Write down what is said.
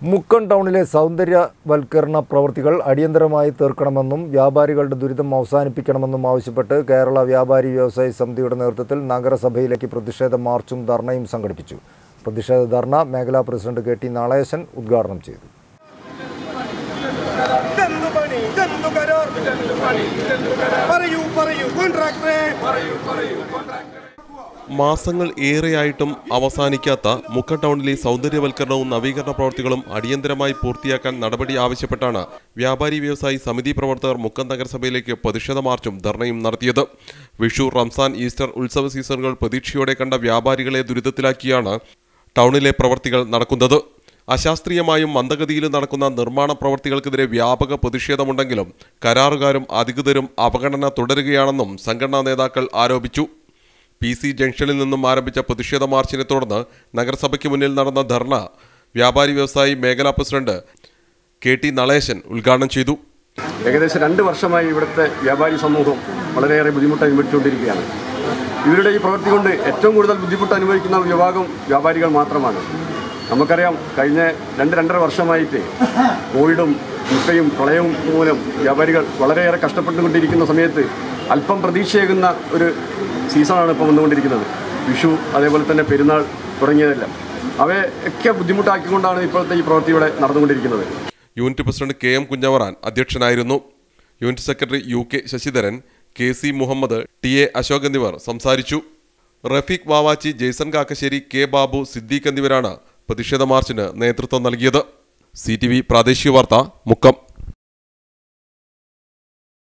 മുക്കം ടൗണിലെ സൗന്ദര്യവൽക്കരണ പ്രവൃത്തികൾ അടിയന്തരമായി തീർക്കണമെന്നും വ്യാപാരികളുടെ ദുരിതം അവസാനിപ്പിക്കണമെന്നും ആവശ്യപ്പെട്ട് കേരള വ്യാപാരി വ്യവസായി സമിതിയുടെ നേതൃത്വത്തിൽ നഗരസഭയിലേക്ക് പ്രതിഷേധ മാർച്ചും ധർണയും സംഘടിപ്പിച്ചു പ്രതിഷേധ ധർണ മേഖലാ പ്രസിഡന്റ് കെ ടി നാളേശൻ ഉദ്ഘാടനം ചെയ്തു ഇതെന്തു പണി ഇതെന്തു കരാർ പറയൂ പറയൂ കോൺട്രാക്ടറെ മാസങ്ങൾ ഏറെയായിട്ടും അവസാനിക്കാത്ത മുക്കം ടൗണിലെ സൗന്ദര്യവൽക്കരണവും നവീകരണ പ്രവർത്തികളും അടിയന്തരമായി പൂർത്തിയാക്കാൻ നടപടി ആവശ്യപ്പെട്ടാണ് വ്യാപാരി വ്യവസായി സമിതി പ്രവർത്തകർ മുക്കം നഗരസഭയിലേക്ക് പ്രതിഷേധ മാർച്ചും ധർണയും നടത്തിയത് വിഷു റംസാൻ ഈസ്റ്റർ ഉത്സവ സീസണുകൾ പ്രതീക്ഷയോടെ കണ്ട വ്യാപാരികളെ ദുരിതത്തിലാക്കിയാണ് ടൗണിലെ പ്രവർത്തികൾ നടക്കുന്നത് അശാസ്ത്രീയമായും മന്ദഗതിയിലും നടക്കുന്ന നിർമ്മാണ പ്രവർത്തികൾക്കെതിരെ വ്യാപക പ്രതിഷേധമുണ്ടെങ്കിലും കരാറുകാരും അധികൃതരും അവഗണന തുടരുകയാണെന്നും സംഘടനാ നേതാക്കൾ ആരോപിച്ചു പി സി ജംഗ്ഷനിൽ നിന്നും ആരംഭിച്ച പ്രതിഷേധ മാർച്ചിനെ തുടർന്ന് നഗരസഭയ്ക്ക് മുന്നിൽ നടന്ന ധർണ വ്യാപാരി വ്യവസായി മേഖലാ പ്രസിഡന്റ് കെ ടി നളേശൻ ഉദ്ഘാടനം ചെയ്തു ഏകദേശം രണ്ട് വർഷമായി ഇവിടുത്തെ വ്യാപാരി സമൂഹം വളരെയേറെ ബുദ്ധിമുട്ട് അനുഭവിച്ചുകൊണ്ടിരിക്കുകയാണ് ഇവരുടെ ഈ പ്രവൃത്തി കൊണ്ട് ഏറ്റവും കൂടുതൽ ബുദ്ധിമുട്ട് അനുഭവിക്കുന്ന വിഭാഗം വ്യാപാരികൾ മാത്രമാണ് നമുക്കറിയാം കഴിഞ്ഞ രണ്ട് രണ്ടര വർഷമായിട്ട് കോവിഡും നിപ്പയും പ്രളയവും മൂലം വ്യാപാരികൾ വളരെയേറെ കഷ്ടപ്പെട്ടുകൊണ്ടിരിക്കുന്ന സമയത്ത് അല്പം പ്രതീക്ഷയേകുന്ന ഒരു സീസണാണ് ഇപ്പോൾ വന്നുകൊണ്ടിരിക്കുന്നത് വിഷു അതേപോലെ തന്നെ പെരുന്നാൾ തുടങ്ങിയതെല്ലാം അവയൊക്കെ ബുദ്ധിമുട്ടാക്കിക്കൊണ്ടാണ് ഇപ്പോഴത്തെ ഈ പ്രവൃത്തി ഇവിടെ നടന്നുകൊണ്ടിരിക്കുന്നത് unit president K M Kunhavaran അധ്യക്ഷനായിരുന്നു unit secretary U K Sasidharan K C Muhammad T A Ashok എന്നിവർ സംസാരിച്ചു റഫീഖ് വാവാച്ചി ജെയ്സൺ കാക്കശ്ശേരി കെ ബാബു സിദ്ദീഖ് എന്നിവരാണ് പ്രതിഷേധ മാർച്ചിന് നേതൃത്വം നൽകിയത് സി ടി വി പ്രാദേശിക വാർത്ത മുക്കം